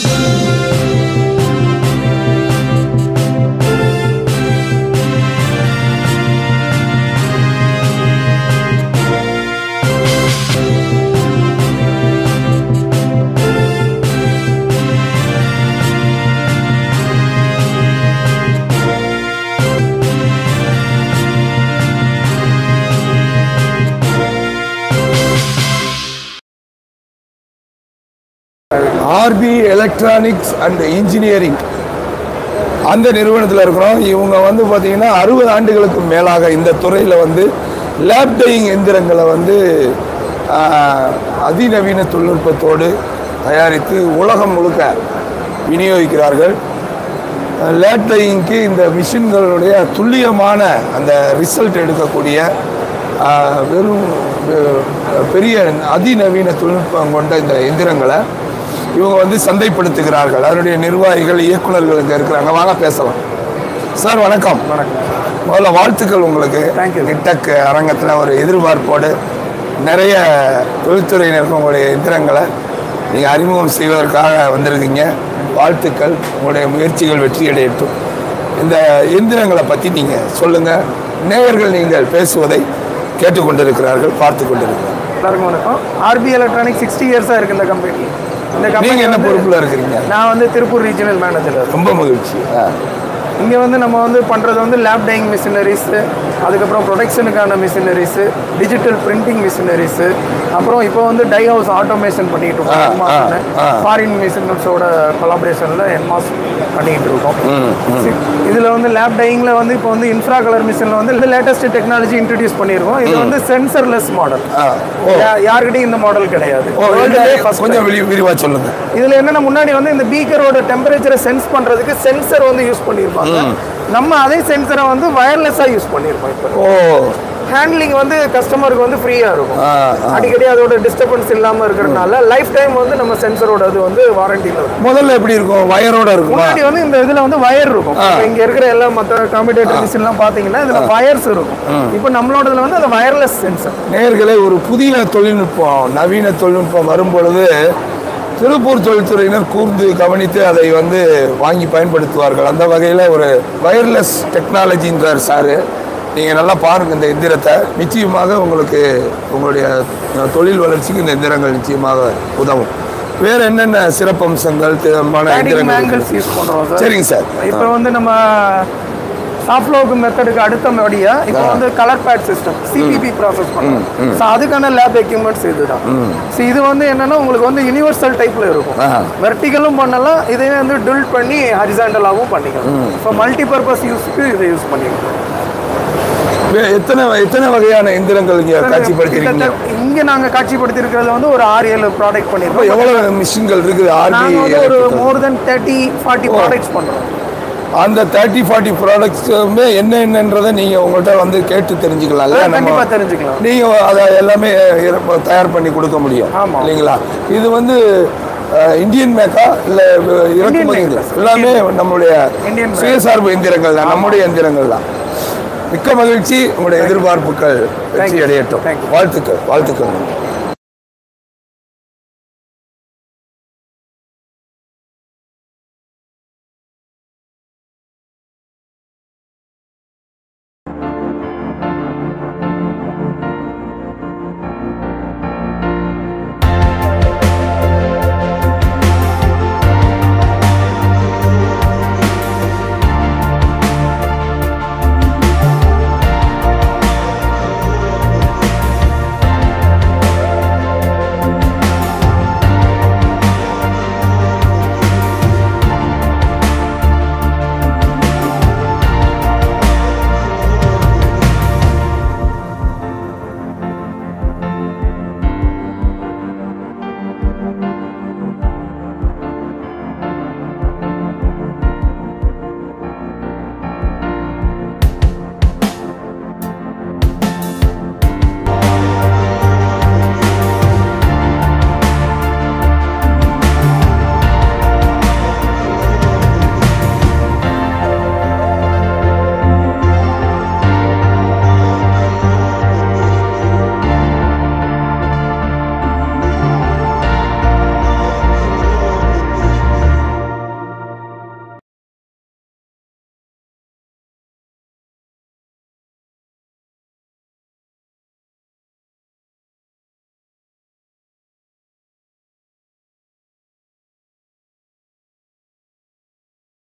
RB electronics and engineering அந்த நிறுவனத்தில் இருக்கிறோம் இவங்க வந்து பார்த்தீங்கன்னா அறுபது ஆண்டுகளுக்கு மேலாக இந்த துறையில் வந்து லேப் டையிங் எந்திரங்களை வந்து ஆஹ், அதிநவீன தொழில்நுட்பத்தோடு தயாரித்து உலகம் முழுக்க விநியோகிக்கிறார்கள் லேப் டையிங்க்கு இந்த மிஷின்களுடைய துல்லியமான அந்த ரிசல்ட் எடுக்கக்கூடிய ஆஹ், வெறும் வெ- பெரிய அதிநவீன தொழில்நுட்பம் கொண்ட இந்த எந்திரங்களை இவங்க வந்து சந்தைப்படுத்துகிறார்கள் அதனுடைய நிர்வாகிகள் இயக்குனர்கள் இங்கே இருக்கிறாங்க வாங்க பேசலாம் சார் வணக்கம் வணக்கம் முதல்ல வாழ்த்துக்கள் உங்களுக்கு Thank you. நிட்டக் அரங்கத்தில் ஒரு எதிர்பார்ப்போடு நிறைய தொழில்துறையினருக்கு உங்களுடைய எந்திரங்களை நீங்கள் அறிமுகம் செய்வதற்காக வந்திருக்கீங்க வாழ்த்துக்கள் உங்களுடைய முயற்சிகள் வெற்றி அடையட்டும் இந்த எந்திரங்களை பற்றி நீங்கள் சொல்லுங்கள் நேயர்கள் நீங்கள் பேசுவதை கேட்டுக்கொண்டிருக்கிறார்கள் பார்த்து கொண்டிருக்கிறார்கள் எல்லாருக்கும் வணக்கம் ஆர்பி எலக்ட்ரானிக் சிக்ஸ்டி இயர்ஸாக இருக்கு இந்த கம்பெனி இந்த நீங்கள் கம்பெனி என்ன வந்து பொறுப்பில் இருக்கிறீங்க நான் வந்து திருப்பூர் ரீஜனல் மேனேஜர் ரொம்ப மகிழ்ச்சி ஆ இங்கே வந்து நம்ம வந்து பண்ணுறது வந்து லேப் டைங் மிஷினரிஸு அதுக்கப்புறம் ப்ரொடக்ஷனுக்கான மிஷினரிஸு டிஜிட்டல் பிரிண்டிங் மிஷினரிஸு அப்புறம் இப்போ வந்து டை ஹவுஸ் ஆட்டோமேஷன் பண்ணிட்டு ஆ, இருக்கோம் ஆ, ஆ. ஃபாரின் மிஷினர்ஸோட கொலாபரேஷனில் என்மாஸ் பண்ணிட்டு இருக்கோம் இதில் வந்து லேப் டைங்கில் வந்து இப்போ வந்து இன்ஃப்ரா கலர் மிஷினில் வந்து இந்த லேட்டஸ்ட் டெக்னாலஜி இன்ட்ரடியூஸ் பண்ணியிருக்கோம் இது வந்து சென்சர்லெஸ் மாடல் ஆ ஓ யாருக்கிட்டையும் இந்த மாடல் கிடையாது ஓ World லயே என்ன- first கொஞ்சம் விரி விரிவாக சொல்லுங்கள் இதுல என்னன்னா முன்னாடி வந்து இந்த பீக்கரோட டெம்பரேச்சரை சென்ஸ் பண்றதுக்கு சென்சர் வந்து யூஸ் பண்ணியிருப்பாங்க நம்ம அதே சென்சரை வந்து வயர்லெஸ்ஸா யூஸ் பண்ணியிருப்போம் இப்போ ஓ ஹேண்ட்லிங் வந்து கஸ்டமருக்கு வந்து ஃப்ரீயா இருக்கும் ஆ ஆ. அடிக்கடி அதோட டிஸ்டர்பன்ஸ் இல்லாம இருக்கிறதுனால லைஃப் டைம் வந்து நம்ம சென்சரோட அது வந்து வாரண்டியில் இருக்கும் முதல்ல எப்படி இருக்கும் வயரோட இருக்குமா முன்னாடி வந்து இந்த இதுல வந்து வயர் இருக்கும் இப்ப இங்க இருக்கிற எல்லா மற்ற காம்படிட்டர் மிஷின்லாம் பாத்தீங்கன்னா இதுல வயர்ஸ் இருக்கும் இப்போ நம்மளோட இதுல வந்து அது வயர்லெஸ் சென்சர் நேயர்களே ஒரு புதிய தொழில்நுட்பம் நவீன தொழில்நுட்பம் வரும் பொழுது திருப்பூர் தொழில்துறையினர் கூர்ந்து கவனித்து அதை வந்து வாங்கி பயன்படுத்துவார்கள் அந்த வகையில் ஒரு வயர்லெஸ் டெக்னாலஜின்றார் சாரு நீங்கள் நல்லா பாருங்கள் இந்த எந்திரத்தை நிச்சயமாக உங்களுக்கு உங்களுடைய அஹ், தொழில் வளர்ச்சிக்கு இந்த எந்திரங்கள் நிச்சயமாக உதவும் வேறு என்னென்ன சிறப்பம்சங்கள் திறமான எந்திரங்கள் மேங்கிள்ஸ் இருக்குது? யூஸ் பண்றோம் சார் சரிங்க சார் இப்போ வந்து நம்ம சாஃப்ட்லோக் மெத்தடுக்கு அடுத்தபடியா இப்போ வந்து colour pad system CPP process பண்ணுறோம் ஸோ அதுக்கான லேப் எக்யூப்மெண்ட்ஸ் இதுதான் ஸோ இது வந்து என்னன்னா உங்களுக்கு வந்து யூனிவர்சல் டைப்ல இருக்கும் ஆ. வெர்டிகலும் பண்ணலாம் இதே வந்து டுல் பண்ணி ஹரிசாண்டலாகவும் பண்ணிக்கலாம் ஸோ மல்டி பர்பஸ் யூஸ்க்கு இதை யூஸ் பண்ணிக்கலாம் வே- எத்தனை எத்தனை வகையான எந்திரங்கள் இங்கே காட்சிப்படுத்திருக்கீங்க கிட்டத்தட்ட இங்க நாங்க காட்சிப்படுத்தி இருக்கிறது வந்து ஒரு ஆறு ஏழு ப்ராடக்ட் இப்போ பண்ணிருக்கோம் எவ்வளவு மிஷின்கள் இருக்குது நாங்க ஆர்பி வந்து ஒரு more than thirty forty products பண்றோம் அந்த தேர்ட்டி ஃபார்ட்டி ப்ராடக்ட்ஸுமே என்ன என்னன்றதை நீங்கள் உங்கள்கிட்ட வந்து கேட்டு தெரிஞ்சுக்கலாம்ல கண்டிப்பா நம்ம தெரிஞ்சுக்கலாம் நீங்கள் அதை எல்லாமே இற- தயார் பண்ணி கொடுக்க முடியும் ஆமா. இல்லைங்களா இது வந்து அஹ், இந்தியன் மேக்கா இல்லை இறக்குமதிங்களா make. எல்லாமே நம்மளுடைய Indian make. சுயசார்பு எந்திரங்கள் தான் நம்முடைய எந்திரங்கள் தான் மிக்க மகிழ்ச்சி உங்களுடைய எதிர்பார்ப்புகள் வெற்றி அடையட்டும் Thank you. வாழ்த்துக்கள் வாழ்த்துக்கள்